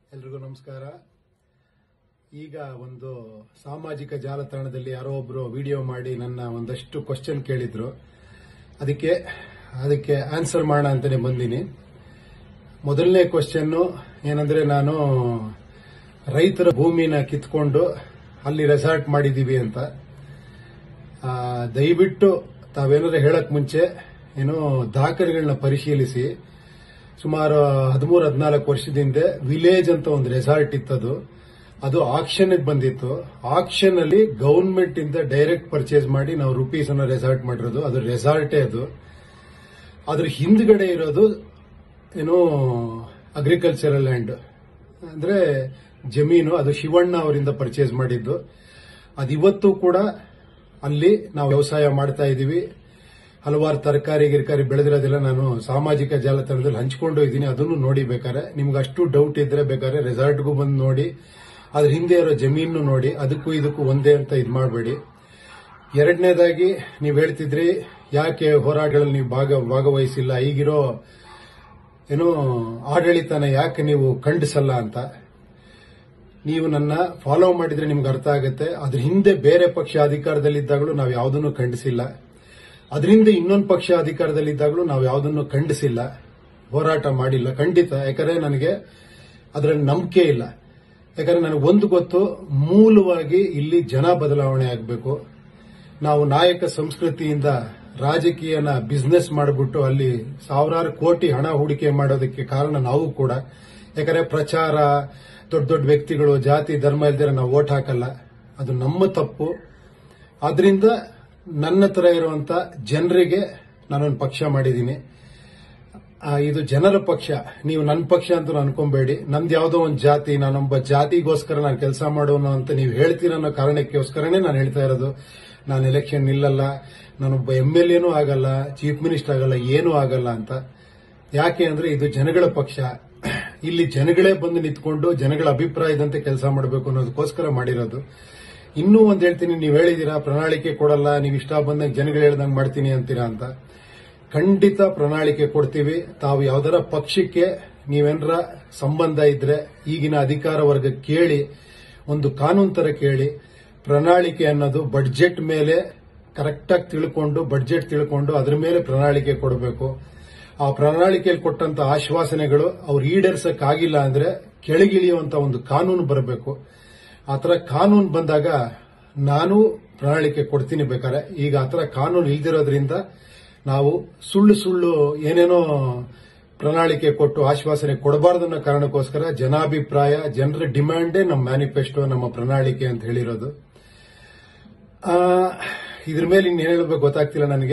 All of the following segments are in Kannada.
ಎಲ್ರಿಗೂ ನಮಸ್ಕಾರ ಈಗ ಒಂದು ಸಾಮಾಜಿಕ ಜಾಲತಾಣದಲ್ಲಿ ಯಾರೋ ಒಬ್ರು ವಿಡಿಯೋ ಮಾಡಿ ನನ್ನ ಒಂದಷ್ಟು ಕ್ವಶನ್ ಕೇಳಿದ್ರು ಅದಕ್ಕೆ ಅದಕ್ಕೆ ಆನ್ಸರ್ ಮಾಡೋಣ ಅಂತಾನೆ ಬಂದೀನಿ ಮೊದಲನೇ ಕ್ವಶನ್ ಏನಂದ್ರೆ ನಾನು ರೈತರ ಭೂಮಿನ ಕಿತ್ಕೊಂಡು ಅಲ್ಲಿ ರೆಸಾರ್ಟ್ ಮಾಡಿದೀವಿ ಅಂತ ಆ, ದಯವಿಟ್ಟು ತಾವೇನಾದ್ರೆ ಹೇಳಕ್ ಮುಂಚೆ ಏನು ದಾಖಲೆಗಳನ್ನ ಪರಿಶೀಲಿಸಿ ಸುಮಾರು ಹದಿಮೂರು ಹದಿನಾಲ್ಕು ವರ್ಷದಿಂದ ವಿಲೇಜ್ ಅಂತ ಒಂದು ರೆಸಾರ್ಟ್ ಇತ್ತದು ಅದು ಆಕ್ಷನ್ ಬಂದಿತ್ತು ಆಕ್ಷನ್ ಅಲ್ಲಿ ಗವರ್ಮೆಂಟ್ ಇಂದ ಡೈರೆಕ್ಟ್ ಪರ್ಚೇಸ್ ಮಾಡಿ ನಾವು ರುಪೀಸ್ ಅನ್ನ ರೆಸಾರ್ಟ್ ಮಾಡಿರೋದು ಅದು ರೆಸಾರ್ಟೇ ಅದು ಅದ್ರ ಹಿಂದ್ಗಡೆ ಇರೋದು ಏನು ಅಗ್ರಿಕಲ್ಚರಲ್ ಲ್ಯಾಂಡ್ ಅಂದ್ರೆ ಜಮೀನು ಅದು ಶಿವಣ್ಣ ಅವರಿಂದ ಪರ್ಚೇಸ್ ಮಾಡಿದ್ದು ಅದಿವತ್ತು ಕೂಡ ಅಲ್ಲಿ ನಾವು ವ್ಯವಸಾಯ ಮಾಡ್ತಾ ಇದೀವಿ ಹಲವಾರು ತರಕಾರಿ ಗಿರ್ಕಾರಿ ಬೆಳೆದಿರೋದೆಲ್ಲ ನಾನು ಸಾಮಾಜಿಕ ಜಾಲತಾಣದಲ್ಲಿ ಹಂಚ್ಕೊಂಡು ಇದ್ದೀನಿ ಅದನ್ನು ನೋಡಿ ಬೇಕಾದ್ರೆ ನಿಮ್ಗೆ ಅಷ್ಟು ಡೌಟ್ ಇದ್ರೆ ಬೇಕಾದ್ರೆ ರೆಸಾರ್ಟ್ಗೂ ಬಂದು ನೋಡಿ ಅದ್ರ ಹಿಂದೆ ಇರೋ ಜಮೀನು ನೋಡಿ ಅದಕ್ಕೂ ಇದಕ್ಕೂ ಒಂದೇ ಅಂತ ಇದು ಮಾಡಬೇಡಿ ಎರಡನೇದಾಗಿ ನೀವು ಹೇಳ್ತಿದ್ರಿ ಯಾಕೆ ಹೋರಾಟಗಳಲ್ಲಿ ನೀವು ಭಾಗ ಭಾಗವಹಿಸಿಲ್ಲ ಈಗಿರೋ ಏನೋ ಆಡಳಿತನ ಯಾಕೆ ನೀವು ಖಂಡಿಸಲ್ಲ ಅಂತ ನೀವು ನನ್ನ ಫಾಲೋ ಮಾಡಿದ್ರೆ ನಿಮ್ಗೆ ಅರ್ಥ ಆಗುತ್ತೆ ಅದ್ರ ಹಿಂದೆ ಬೇರೆ ಪಕ್ಷ ಅಧಿಕಾರದಲ್ಲಿದ್ದಾಗಲೂ ನಾವು ಯಾವುದನ್ನು ಖಂಡಿಸಿಲ್ಲ ಅದರಿಂದ ಇನ್ನೊಂದು ಪಕ್ಷ ಅಧಿಕಾರದಲ್ಲಿದ್ದಾಗಲೂ ನಾವು ಯಾವುದನ್ನು ಖಂಡಿಸಿಲ್ಲ ಹೋರಾಟ ಮಾಡಿಲ್ಲ ಖಂಡಿತ ಯಾಕಂದ್ರೆ ನನಗೆ ಅದರಲ್ಲಿ ನಂಬಿಕೆ ಇಲ್ಲ ಯಾಕಂದ್ರೆ ನನಗೆ ಒಂದು ಗೊತ್ತು ಮೂಲವಾಗಿ ಇಲ್ಲಿ ಜನ ಬದಲಾವಣೆ ಆಗಬೇಕು ನಾವು ನಾಯಕ ಸಂಸ್ಕೃತಿಯಿಂದ ರಾಜಕೀಯನ ಬಿಸ್ನೆಸ್ ಮಾಡಿಬಿಟ್ಟು ಅಲ್ಲಿ ಸಾವಿರಾರು ಕೋಟಿ ಹಣ ಹೂಡಿಕೆ ಮಾಡೋದಕ್ಕೆ ಕಾರಣ ನಾವು ಕೂಡ ಯಾಕಂದ್ರೆ ಪ್ರಚಾರ ದೊಡ್ಡ ದೊಡ್ಡ ವ್ಯಕ್ತಿಗಳು ಜಾತಿ ಧರ್ಮ ಇಲ್ದಿರ ನಾವು ಓಟ್ ಹಾಕಲ್ಲ ಅದು ನಮ್ಮ ತಪ್ಪು ಆದ್ರಿಂದ ನನ್ನ ತರ ಇರುವಂತ ಜನರಿಗೆ ನಾನೊಂದು ಪಕ್ಷ ಮಾಡಿದ್ದೀನಿ ಆ, ಇದು ಜನರ ಪಕ್ಷ ನೀವು ನನ್ನ ಪಕ್ಷ ಅಂತ ಅನ್ಕೊಂಬೇಡಿ ನಂದು ಯಾವುದೋ ಒಂದು ಜಾತಿ ನಾನೊಬ್ಬ ಜಾತಿಗೋಸ್ಕರ ನಾನು ಕೆಲಸ ಮಾಡೋನು ಅಂತ ನೀವು ಹೇಳ್ತೀರ ಅನ್ನೋ ಕಾರಣಕ್ಕೋಸ್ಕರನೇ ನಾನು ಹೇಳ್ತಾ ಇರೋದು ನಾನು ಎಲೆಕ್ಷನ್ ನಿಲ್ಲಲ್ಲ ನಾನೊಬ್ಬ ಎಂ ಎಲ್ ಎನೂ ಆಗಲ್ಲ ಚೀಫ್ ಮಿನಿಸ್ಟರ್ ಆಗಲ್ಲ ಏನೂ ಆಗಲ್ಲ ಅಂತ ಯಾಕೆ ಅಂದ್ರೆ ಇದು ಜನಗಳ ಪಕ್ಷ ಇಲ್ಲಿ ಜನಗಳೇ ಬಂದು ನಿಂತ್ಕೊಂಡು ಜನಗಳ ಅಭಿಪ್ರಾಯದಂತೆ ಕೆಲಸ ಮಾಡಬೇಕು ಅನ್ನೋದಕ್ಕೋಸ್ಕರ ಮಾಡಿರೋದು ಇನ್ನೂ ಒಂದ್ ಹೇಳ್ತೀನಿ ನೀವು ಹೇಳಿದೀರಾ ಪ್ರಣಾಳಿಕೆ ಕೊಡಲ್ಲ ನೀವು ಇಷ್ಟ ಬಂದಾಗ ಜನಗಳು ಹೇಳ್ದಂಗೆ ಮಾಡ್ತೀನಿ ಅಂತೀರಾ ಅಂತ ಖಂಡಿತ ಪ್ರಣಾಳಿಕೆ ಕೊಡ್ತೀವಿ ತಾವು ಯಾವ್ದಾರ ಪಕ್ಷಕ್ಕೆ ನೀವೇನರ ಸಂಬಂಧ ಇದ್ರೆ ಈಗಿನ ಅಧಿಕಾರ ವರ್ಗ ಕೇಳಿ ಒಂದು ಕಾನೂನು ತರ ಕೇಳಿ ಪ್ರಣಾಳಿಕೆ ಅನ್ನೋದು ಬಡ್ಜೆಟ್ ಮೇಲೆ ಕರೆಕ್ಟಾಗಿ ತಿಳ್ಕೊಂಡು ಬಡ್ಜೆಟ್ ತಿಳ್ಕೊಂಡು ಅದ್ರ ಮೇಲೆ ಪ್ರಣಾಳಿಕೆ ಕೊಡಬೇಕು ಆ ಪ್ರಣಾಳಿಕೆಯಲ್ಲಿ ಕೊಟ್ಟಂತ ಆಶ್ವಾಸನೆಗಳು ಅವ್ರು ಈಡೇರ್ಸಕ್ಕಾಗಿಲ್ಲ ಅಂದ್ರೆ ಕೆಳಗಿಳಿಯುವಂತ ಒಂದು ಕಾನೂನು ಬರಬೇಕು ಆ ತರ ಕಾನೂನು ಬಂದಾಗ ನಾನು ಪ್ರಣಾಳಿಕೆ ಕೊಡ್ತೀನಿ ಬೇಕಾದ್ರೆ ಈಗ ಆ ತರ ಕಾನೂನು ಇಲ್ದಿರೋದ್ರಿಂದ ನಾವು ಸುಳ್ಳು ಸುಳ್ಳು ಏನೇನೋ ಪ್ರಣಾಳಿಕೆ ಕೊಟ್ಟು ಆಶ್ವಾಸನೆ ಕೊಡಬಾರ್ದು ಅನ್ನೋ ಕಾರಣಕ್ಕೋಸ್ಕರ ಜನಾಭಿಪ್ರಾಯ ಜನರ ಡಿಮ್ಯಾಂಡೇ ನಮ್ಮ ಮ್ಯಾನಿಫೆಸ್ಟೋ ನಮ್ಮ ಪ್ರಣಾಳಿಕೆ ಅಂತ ಹೇಳಿರೋದು ಆ, ಇದ್ರ ಮೇಲೆ ಇನ್ನೇನು ಹೇಳಬೇಕು ಗೊತ್ತಾಗ್ತಿಲ್ಲ ನನಗೆ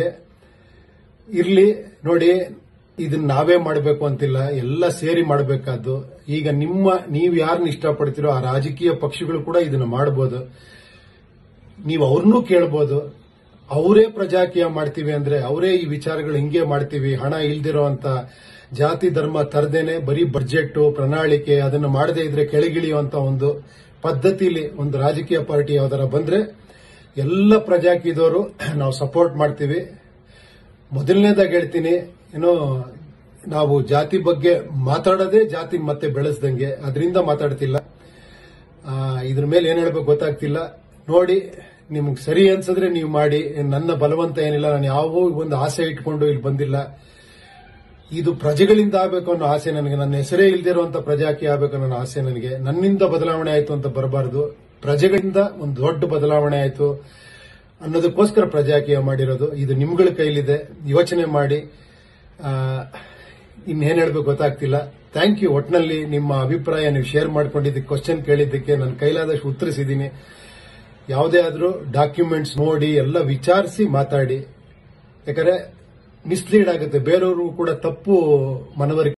ಇರ್ಲಿ ನೋಡಿ ಇದನ್ನ ನಾವೇ ಮಾಡಬೇಕು ಅಂತಿಲ್ಲ ಎಲ್ಲ ಸೇರಿ ಮಾಡಬೇಕಾದ್ದು ಈಗ ನಿಮ್ಮ ನೀವು ಯಾರನ್ನ ಇಷ್ಟಪಡ್ತೀರೋ ಆ ರಾಜಕೀಯ ಪಕ್ಷಗಳು ಕೂಡ ಇದನ್ನ ಮಾಡಬಹುದು ನೀವು ಅವ್ರನ್ನೂ ಕೇಳ್ಬೋದು ಅವರೇ ಪ್ರಜಾಕೀಯ ಮಾಡ್ತೀವಿ ಅಂದ್ರೆ ಅವರೇ ಈ ವಿಚಾರಗಳು ಹಿಂಗೆ ಮಾಡ್ತೀವಿ ಹಣ ಇಲ್ದಿರೋ ಅಂತ ಜಾತಿ ಧರ್ಮ ತರದೇನೆ ಬರೀ ಬಡ್ಜೆಟ್ ಪ್ರಣಾಳಿಕೆ ಅದನ್ನು ಮಾಡದೇ ಇದ್ರೆ ಕೆಳಗಿಳಿಯುವಂತ ಒಂದು ಪದ್ಧತಿಲಿ ಒಂದು ರಾಜಕೀಯ ಪಾರ್ಟಿ ಯಾವ್ದಾರ ಬಂದ್ರೆ ಎಲ್ಲ ಪ್ರಜಾಕೀಯದವರು ನಾವು ಸಪೋರ್ಟ್ ಮಾಡ್ತೀವಿ ಮೊದಲನೇದಾಗಿ ಹೇಳ್ತೀನಿ ಏನೋ ನಾವು ಜಾತಿ ಬಗ್ಗೆ ಮಾತಾಡೋದೇ ಜಾತಿ ಮತ್ತೆ ಬೆಳೆಸ್ದಂಗೆ ಅದರಿಂದ ಮಾತಾಡ್ತಿಲ್ಲ ಆ, ಇದ್ರ ಮೇಲೆ ಏನ್ ಹೇಳ್ಬೇಕು ಗೊತ್ತಾಗ್ತಿಲ್ಲ ನೋಡಿ ನಿಮ್ಗೆ ಸರಿ ಅನ್ಸಿದ್ರೆ ನೀವು ಮಾಡಿ ನನ್ನ ಬಲವಂತ ಏನಿಲ್ಲ ನಾನು ಯಾವ ಒಂದು ಆಸೆ ಇಟ್ಕೊಂಡು ಇಲ್ಲಿ ಬಂದಿಲ್ಲ ಇದು ಪ್ರಜೆಗಳಿಂದ ಆಗಬೇಕು ಅನ್ನೋ ಆಸೆ ನನಗೆ ನನ್ನ ಹೆಸರೇ ಇಲ್ದಿರುವಂತ ಪ್ರಜಾಕೀಯ ಆಗಬೇಕು ಅನ್ನೋ ಆಸೆ ನನಗೆ ನನ್ನಿಂದ ಬದಲಾವಣೆ ಆಯ್ತು ಅಂತ ಬರಬಾರದು ಪ್ರಜೆಗಳಿಂದ ಒಂದು ದೊಡ್ಡ ಬದಲಾವಣೆ ಆಯ್ತು ಅನ್ನೋದಕ್ಕೋಸ್ಕರ ಪ್ರಜಾಕೀಯ ಮಾಡಿರೋದು ಇದು ನಿಮ್ಗಳ ಕೈಲಿದೆ ಯೋಚನೆ ಮಾಡಿ ಆ, ಇನ್ನೇನ್ ಹೇಳ್ಬೇಕು ಗೊತ್ತಾಗ್ತಿಲ್ಲ ಥ್ಯಾಂಕ್ ಯು ಒಟ್ನಲ್ಲಿ ನಿಮ್ಮ ಅಭಿಪ್ರಾಯ ನೀವು ಶೇರ್ ಮಾಡ್ಕೊಂಡಿದ್ದಕ್ಕೆ ಕ್ವಶನ್ ಕೇಳಿದ್ದಕ್ಕೆ ನನ್ನ ಕೈಲಾದಷ್ಟು ಉತ್ತರಿಸಿದ್ದೀನಿ ಯಾವುದೇ ಆದ್ರೂ ಡಾಕ್ಯುಮೆಂಟ್ಸ್ ನೋಡಿ ಎಲ್ಲ ವಿಚಾರಿಸಿ ಮಾತಾಡಿ ಯಾಕಂದ್ರೆ ಮಿಸ್ಲೀಡ್ ಆಗುತ್ತೆ ಬೇರೆಯವರು ಕೂಡ ತಪ್ಪು ಮನವರಿಕೆ